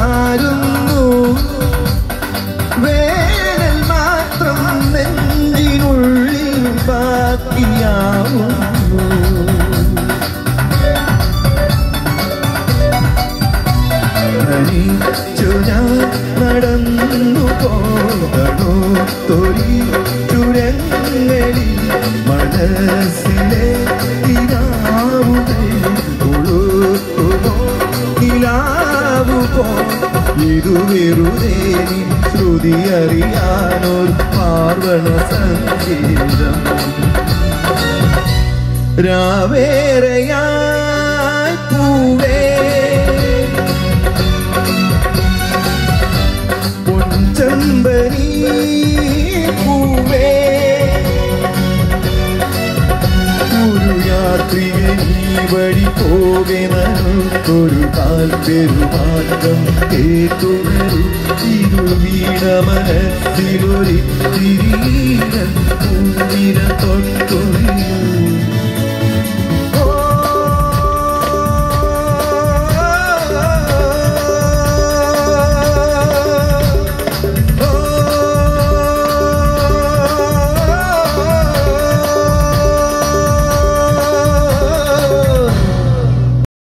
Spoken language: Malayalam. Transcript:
ചാരുന്നു വേനൽ മാത്രം നെഞ്ചിനുള്ളിൽ ബാക്കിയാവുന്നു ധനിച്ചു ഞാൻ നടന്നു പോകണോ തൊരി ചുരങ്ങളിൽ മനസ്സിലെ തിരാവുകൾ കൊളുത്തുമോ നിലാവുപോ ഇതു വെറുതെ നിൻ ശ്രുതി അറിയാനൊരു പാർവണ സംഗീതം രാവേറെയായി പൂവേ പൊൻചമ്പരി പൂവേ ഒരു യാത്രികൻ ഈ വഴി പോകെ നമുക്കൊരു താൽപ്പെരുമാറ്റം കേട്ടുണരും ഇരുവീണ മനസ്സിലൊരു തിരീരൻ കുഞ്ഞിര തൊട്ടൊഴിയും